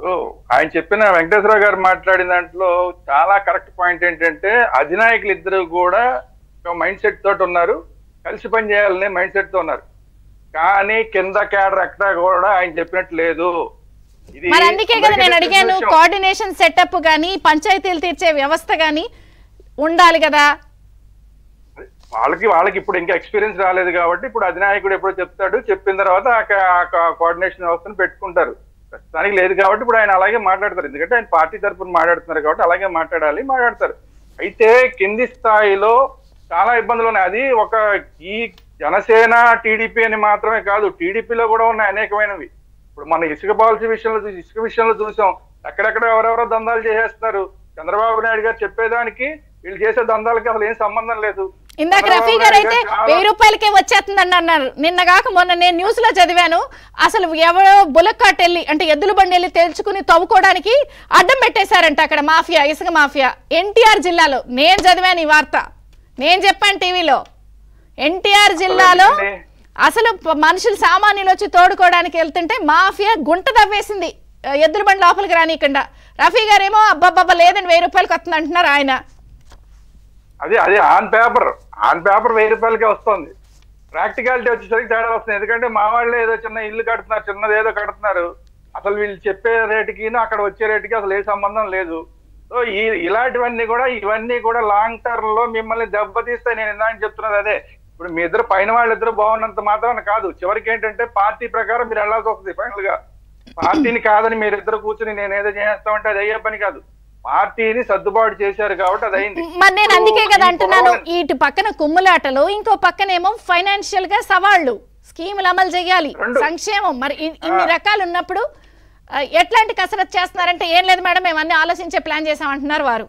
ఓ, ఆయన చెప్పిన వెంకటేశ్వరరావు గారు మాట్లాడిన దాంట్లో చాలా కరెక్ట్ పాయింట్ ఏంటంటే అధినాయకులు ఇద్దరు కూడా ఒక మైండ్ సెట్ తోటి ఉన్నారు కలిసి పని చేయాలనే మైండ్ సెట్ తో ఉన్నారు కానీ కింద క్యాడర్ ఎక్కడా కూడా ఆయన చెప్పినట్టు లేదు ఇది మరి అందుకే కదా అందరికీ నేను తెలిసిన అడిగాను విషయం. కోఆర్డినేషన్ సెటప్ గానీ పంచాయతీలు తీర్చే వ్యవస్థ గానీ ఉండాలి కదా వాళ్ళకి వాళ్ళకి ఇప్పుడు ఇంకా ఎక్స్పీరియన్స్ రాలేదు కాబట్టి ఇప్పుడు అధినాయకుడు ఎప్పుడో చెప్తాడు చెప్పిన తర్వాత ఆ కోఆర్డినేషన్ వ్యవస్థను పెట్టుకుంటారు ప్రస్తుతానికి లేదు కాబట్టి ఇప్పుడు ఆయన అలాగే మాట్లాడతారు ఎందుకంటే ఆయన పార్టీ తరఫున మాట్లాడుతున్నారు కాబట్టి అలాగే మాట్లాడాలి మాట్లాడతారు అయితే కింది స్థాయిలో చాలా ఇబ్బందులు ఉన్నాయి అది ఒక ఈ జనసేన టీడీపీ అని మాత్రమే కాదు టీడీపీలో కూడా ఉన్నాయి అనేకమైనవి ఇప్పుడు మన ఇసుక పాలసీ విషయంలో చూసి ఇసుక విషయంలో చూసాం ఎక్కడెక్కడ ఎవరెవరో దందాలు చేసేస్తున్నారు చంద్రబాబు నాయుడు గారు చెప్పేదానికి వీళ్ళు చేసే దందాలకి అసలు ఏం సంబంధం లేదు ఇందాక చంద్రబాబు రఫీ గారు నాయుడు అయితే గారు చాలా- వెయ్యి రూపాయలకే వచ్చేస్తుందని అన్నారు నిన్న కాక మొన్న నేను న్యూస్ లో చదివాను అసలు ఎవరో బులక్కాట్ వెళ్ళి అంటే ఎద్దుల బండి వెళ్ళి తెలుసుకుని తవ్వుకోవడానికి అడ్డం పెట్టేశారంట అక్కడ మాఫియా ఇసుక మాఫియా ఎన్టీఆర్ జిల్లాలో నేను చదివాను ఈ వార్త నేను చెప్పాను టీవీలో ఎన్టీఆర్ జిల్లాలో ఏంటండి? అసలు ప- మనుషులు సామాన్యులు వచ్చి తోడుకోవడానికి వెళ్తుంటే మాఫియా గుంట తవ్వేసింది ఆ, ఎద్దుల బండి లోపలికి రానియకుండా రఫీ గారేమో అబ్బబ్బబ్బా లేదని వెయ్యి రూపాయలకి వస్తుంది అంటున్నారు ఆయన అదే అదే ఆన్ పేపర్ ఆన్ పేపర్ వెయ్యి రూపాయలకే వస్తుంది ప్రాక్టికాలిటీ వచ్చేసరికి తేడా వస్తుంది ఎందుకంటే మా వాళ్ళే ఏదో చిన్న ఇల్లు కడుతున్నారు చిన్నది ఏదో కడుతున్నారు అసలు వీళ్ళు చెప్పే రేటుకి అక్కడ వచ్చే రేటుకి అసలు ఏ సంబంధం లేదు సో ఈ ఇలాంటివన్నీ కూడా ఇవన్నీ కూడా లాంగ్ టర్మ్ లో మిమ్మల్ని దెబ్బతీస్తాయి నేను ఇందాక చెప్తున్నది అదే ఇప్పుడు మీ ఇద్దరు పైన వాళ్ళిద్దరు బాగున్నంత మాత్రాన కాదు చివరికి ఏంటంటే పార్టీ ప్రకారం మీరు వెళ్ళాల్సి వస్తుంది ఫైనల్ గా పార్టీని కాదని మీరిద్దరు కూర్చుని నేను ఏదో చేస్తామంటే అది అయ్యే పని కాదు పార్టీని సర్దుబాటు చేశారు కాబట్టి అది అయింది మరి నేను అందుకే కదా ఈ అంటున్నాను గొడవలు- ఇటు పక్కన కుమ్ములాటలు ఇంకో పక్కనేమో ఫైనాన్షియల్ గా సవాళ్లు స్కీములు అమలు చేయాలి రెండు. సంక్షేమం మరి ఇ- ఇన్ని రకాలు ఉన్నప్పుడు ఆ, ఎట్లాంటి కసరత్ చేస్తున్నారంటే ఏం లేదు మేడం మేము అన్ని ఆలోచించే ప్లాన్ చేసామంటున్నారు వారు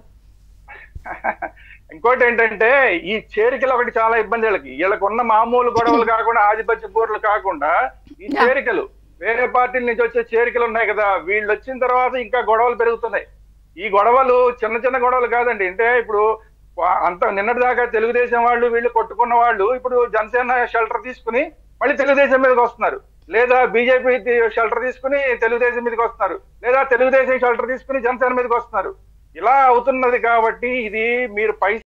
ఇంకోటి ఏంటంటే ఈ చేరికలు ఒకటి చాలా ఇబ్బంది వీళ్ళకి వీళ్ళకి ఉన్న మామూలు గొడవలు కాకుండా ఆధిపత్య పోర్లు కాకుండా ఈ చేరికలు వేరే పార్టీల నుంచి వచ్చే చేరికలు ఉన్నాయి కదా వీళ్ళు వచ్చిన తర్వాత ఇంకా గొడవలు పెరుగుతున్నాయి ఈ గొడవలు చిన్న చిన్న గొడవలు కాదండి అంటే ఇప్పుడు వా- అంత నిన్నటి దాకా తెలుగుదేశం వాళ్ళు వీళ్ళు కొట్టుకున్న వాళ్ళు ఇప్పుడు జనసేన షెల్టర్ తీసుకుని మళ్ళీ తెలుగుదేశం మీదకి వస్తున్నారు లేదా బీజేపీ షెల్టర్ తీసుకుని తెలుగుదేశం మీదకి వస్తున్నారు లేదా తెలుగుదేశం షెల్టర్ తీసుకుని జనసేన మీదకి వస్తున్నారు ఇలా అవుతున్నది కాబట్టి ఇది మీరు పై